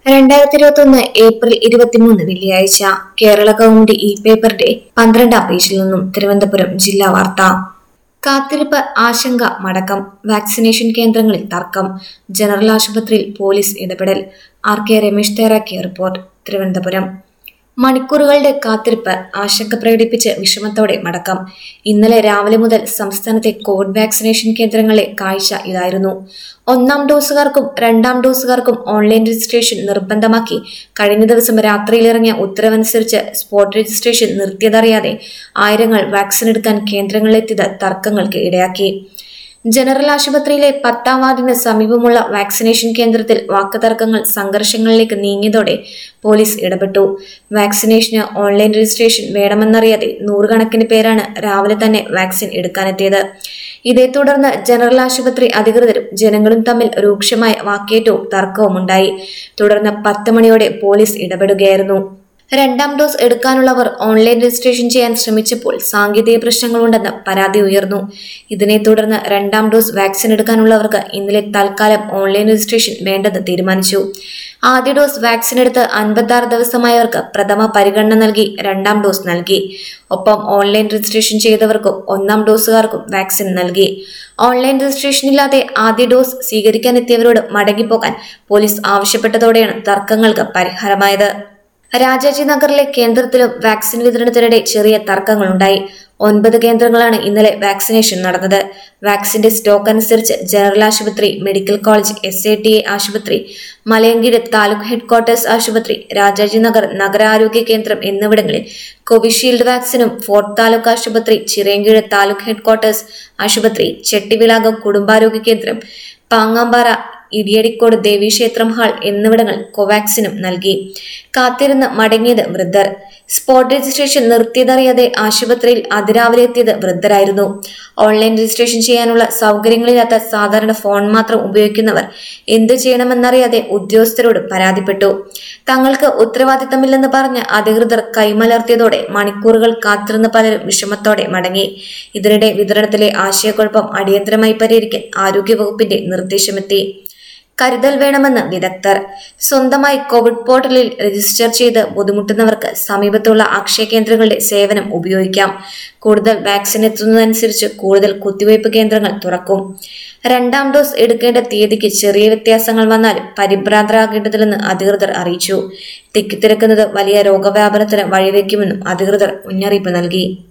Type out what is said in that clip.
രണ്ടായിരത്തി ഇരുപത്തി ഒന്ന് ഏപ്രിൽ ഇരുപത്തിമൂന്ന് വെള്ളിയാഴ്ച കേരള കൗമുദി ഇ പേപ്പറിന്റെ പന്ത്രണ്ടാം പേജിൽ നിന്നും തിരുവനന്തപുരം ജില്ലാ വാർത്ത കാത്തിരിപ്പ് ആശങ്ക മടക്കം വാക്സിനേഷൻ കേന്ദ്രങ്ങളിൽ തർക്കം ജനറൽ ആശുപത്രിയിൽ പോലീസ് ഇടപെടൽ ആർ കെ രമേശ് തയ്യാറാക്കിയ റിപ്പോർട്ട് തിരുവനന്തപുരം മണിക്കൂറുകളുടെ കാത്തിരിപ്പ് ആശങ്ക പ്രകടിപ്പിച്ച് വിഷമത്തോടെ മടക്കം ഇന്നലെ രാവിലെ മുതൽ സംസ്ഥാനത്തെ കോവിഡ് വാക്സിനേഷൻ കേന്ദ്രങ്ങളിലെ കാഴ്ച ഇതായിരുന്നു ഒന്നാം ഡോസുകാർക്കും രണ്ടാം ഡോസുകാർക്കും ഓൺലൈൻ രജിസ്ട്രേഷൻ നിർബന്ധമാക്കി കഴിഞ്ഞ ദിവസം രാത്രിയിലിറങ്ങിയ ഉത്തരവനുസരിച്ച് സ്പോട്ട് രജിസ്ട്രേഷൻ നിർത്തിയതറിയാതെ ആയിരങ്ങൾ വാക്സിൻ എടുക്കാൻ കേന്ദ്രങ്ങളിലെത്തിയത് തർക്കങ്ങൾക്ക് ഇടയാക്കി ജനറൽ ആശുപത്രിയിലെ പത്താം വാർഡിന് സമീപമുള്ള വാക്സിനേഷൻ കേന്ദ്രത്തിൽ വാക്കുതർക്കങ്ങൾ സംഘർഷങ്ങളിലേക്ക് നീങ്ങിയതോടെ പോലീസ് ഇടപെട്ടു വാക്സിനേഷന് ഓൺലൈൻ രജിസ്ട്രേഷൻ വേണമെന്നറിയാതെ നൂറുകണക്കിന് പേരാണ് രാവിലെ തന്നെ വാക്സിൻ എടുക്കാനെത്തിയത് ഇതേ തുടർന്ന് ജനറൽ ആശുപത്രി അധികൃതരും ജനങ്ങളും തമ്മിൽ രൂക്ഷമായ വാക്കേറ്റവും തർക്കവും ഉണ്ടായി തുടർന്ന് പത്ത് മണിയോടെ പോലീസ് ഇടപെടുകയായിരുന്നു രണ്ടാം ഡോസ് എടുക്കാനുള്ളവർ ഓൺലൈൻ രജിസ്ട്രേഷൻ ചെയ്യാൻ ശ്രമിച്ചപ്പോൾ സാങ്കേതിക പ്രശ്നങ്ങളുണ്ടെന്ന് പരാതി ഉയർന്നു ഇതിനെ തുടർന്ന് രണ്ടാം ഡോസ് വാക്സിൻ എടുക്കാനുള്ളവർക്ക് ഇന്നലെ തൽക്കാലം ഓൺലൈൻ രജിസ്ട്രേഷൻ വേണ്ടെന്ന് തീരുമാനിച്ചു ആദ്യ ഡോസ് വാക്സിൻ എടുത്ത് അൻപത്തി ആറ് ദിവസമായവർക്ക് പ്രഥമ പരിഗണന നൽകി രണ്ടാം ഡോസ് നൽകി ഒപ്പം ഓൺലൈൻ രജിസ്ട്രേഷൻ ചെയ്തവർക്കും ഒന്നാം ഡോസുകാർക്കും വാക്സിൻ നൽകി ഓൺലൈൻ രജിസ്ട്രേഷൻ ഇല്ലാതെ ആദ്യ ഡോസ് സ്വീകരിക്കാനെത്തിയവരോട് മടങ്ങിപ്പോകാൻ പോലീസ് ആവശ്യപ്പെട്ടതോടെയാണ് തർക്കങ്ങൾക്ക് പരിഹാരമായത് രാജാജി നഗറിലെ കേന്ദ്രത്തിലും വാക്സിൻ വിതരണത്തിനിടെ ചെറിയ തർക്കങ്ങളുണ്ടായി ഒൻപത് കേന്ദ്രങ്ങളാണ് ഇന്നലെ വാക്സിനേഷൻ നടന്നത് വാക്സിന്റെ സ്റ്റോക്ക് അനുസരിച്ച് ജനറൽ ആശുപത്രി medical college S A T A ആശുപത്രി മലയങ്കീട് താലൂക്ക് ഹെഡ്ക്വാർട്ടേഴ്സ് ആശുപത്രി രാജാജി നഗർ നഗരാരോഗ്യ കേന്ദ്രം എന്നിവിടങ്ങളിൽ കോവിഷീൽഡ് വാക്സിനും ഫോർട്ട് താലൂക്ക് ആശുപത്രി ചിറയൻകീഴ് താലൂക്ക് ഹെഡ്ക്വാർട്ടേഴ്സ് ആശുപത്രി ചെട്ടിവിളാകം കുടുംബാരോഗ്യ കേന്ദ്രം പാങ്ങാമ്പാറ ഇടിയടിക്കോട് ദേവീക്ഷേത്രം ഹാൾ എന്നിവിടങ്ങൾ കോവാക്സിനും നൽകി കാത്തിരുന്ന് മടങ്ങിയത് വൃദ്ധർ സ്പോട്ട് രജിസ്ട്രേഷൻ നിർത്തിയതറിയാതെ ആശുപത്രിയിൽ അതിരാവിലെ എത്തിയത് വൃദ്ധരായിരുന്നു ഓൺലൈൻ രജിസ്ട്രേഷൻ ചെയ്യാനുള്ള സൗകര്യങ്ങളില്ലാത്ത സാധാരണ ഫോൺ മാത്രം ഉപയോഗിക്കുന്നവർ എന്തു ചെയ്യണമെന്നറിയാതെ ഉദ്യോഗസ്ഥരോട് പരാതിപ്പെട്ടു തങ്ങൾക്ക് ഉത്തരവാദിത്തമില്ലെന്ന് പറഞ്ഞ് അധികൃതർ കൈമലർത്തിയതോടെ മണിക്കൂറുകൾ കാത്തിരുന്ന പലരും വിഷമത്തോടെ മടങ്ങി ഇതിനിടെ വിതരണത്തിലെ ആശയക്കുഴപ്പം അടിയന്തരമായി പരിഹരിക്കാൻ ആരോഗ്യവകുപ്പിന്റെ നിർദ്ദേശമെത്തി കരുതൽ വേണമെന്ന് വിദഗ്ധർ സ്വന്തമായി കോവിഡ് പോർട്ടലിൽ രജിസ്റ്റർ ചെയ്ത് ബുദ്ധിമുട്ടുന്നവർക്ക് സമീപത്തുള്ള അക്ഷയ കേന്ദ്രങ്ങളുടെ സേവനം ഉപയോഗിക്കാം കൂടുതൽ വാക്സിൻ എത്തുന്നതനുസരിച്ച് കൂടുതൽ കുത്തിവയ്പ് കേന്ദ്രങ്ങൾ തുറക്കും രണ്ടാം ഡോസ് എടുക്കേണ്ട തീയതിക്ക് ചെറിയ വ്യത്യാസങ്ങൾ വന്നാലും പരിഭ്രാന്തരാകേണ്ടതില്ലെന്ന് അധികൃതർ അറിയിച്ചു തിക്കിത്തിരക്കുന്നത് വലിയ രോഗവ്യാപനത്തിന് വഴിവെക്കുമെന്നും അധികൃതർ മുന്നറിയിപ്പ് നൽകി